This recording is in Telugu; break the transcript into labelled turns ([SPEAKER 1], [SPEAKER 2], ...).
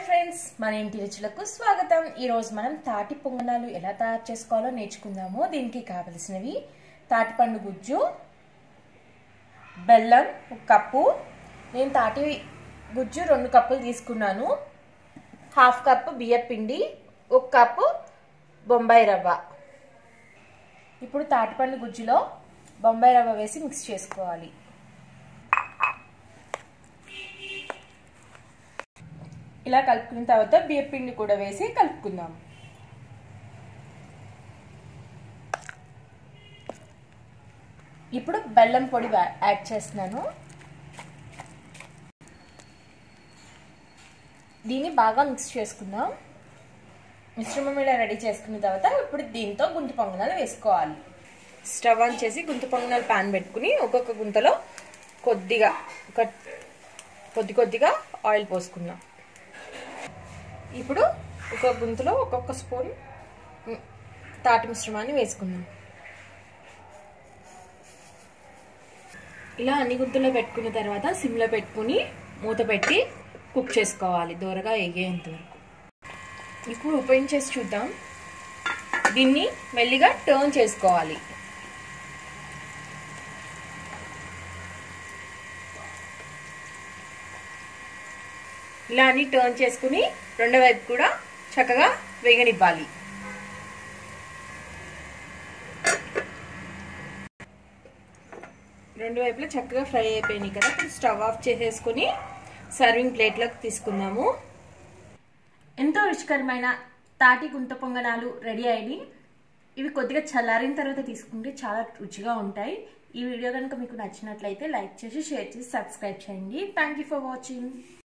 [SPEAKER 1] ఫ్రెండ్స్ మన ఇంటి రుచులకు స్వాగతం ఈరోజు మనం తాటి పొంగనాలు ఎలా తయారు చేసుకోవాలో నేర్చుకుందాము దీనికి కావలసినవి తాటిపండు గుజ్జు బెల్లం ఒక కప్పు నేను తాటి గుజ్జు రెండు కప్పులు తీసుకున్నాను హాఫ్ కప్పు బియ్యం పిండి ఒక కప్పు బొంబాయి రవ్వ ఇప్పుడు తాటిపండు గుజ్జులో బొంబాయి రవ్వ వేసి మిక్స్ చేసుకోవాలి ఇలా కలుపుకున్న తర్వాత బియ్యం పిండి కూడా వేసి కలుపుకుందాం ఇప్పుడు బెల్లం పొడి యాడ్ చేస్తున్నాను దీన్ని బాగా మిక్స్ చేసుకుందాం మిశ్రమం ఇలా రెడీ చేసుకున్న తర్వాత ఇప్పుడు దీంతో గుంత పొంగనాలు వేసుకోవాలి స్టవ్ ఆన్ చేసి గుంత పొంగనాలు పాన్ పెట్టుకుని ఒక్కొక్క గుంతలో కొద్దిగా ఒక కొద్ది కొద్దిగా ఆయిల్ పోసుకుందాం ఇప్పుడు ఒక గుంతలో ఒక్కొక్క స్పూన్ తాటి మిశ్రమాన్ని వేసుకుందాం ఇలా అన్ని గుంతలో పెట్టుకున్న తర్వాత సిమ్లో పెట్టుకుని మూత పెట్టి కుక్ చేసుకోవాలి దూరగా ఎగేంత వరకు ఇప్పుడు ఉపయోగించేసి చూద్దాం దీన్ని మెల్లిగా టర్న్ చేసుకోవాలి ఇలా అన్ని టర్న్ చేసుకుని రెండో వైపు కూడా చక్కగా వేగనివ్వాలి రెండు వైపులా చక్కగా ఫ్రై అయిపోయినాయి కదా ఇప్పుడు స్టవ్ ఆఫ్ చేసేసుకుని సర్వింగ్ ప్లేట్లోకి తీసుకుందాము ఎంతో రుచికరమైన తాటి గుంత పొంగనాలు రెడీ అయ్యి ఇవి కొద్దిగా చల్లారిన తర్వాత తీసుకుంటే చాలా రుచిగా ఉంటాయి ఈ వీడియో కనుక మీకు నచ్చినట్లయితే లైక్ చేసి షేర్ చేసి సబ్స్క్రైబ్ చేయండి థ్యాంక్ ఫర్ వాచింగ్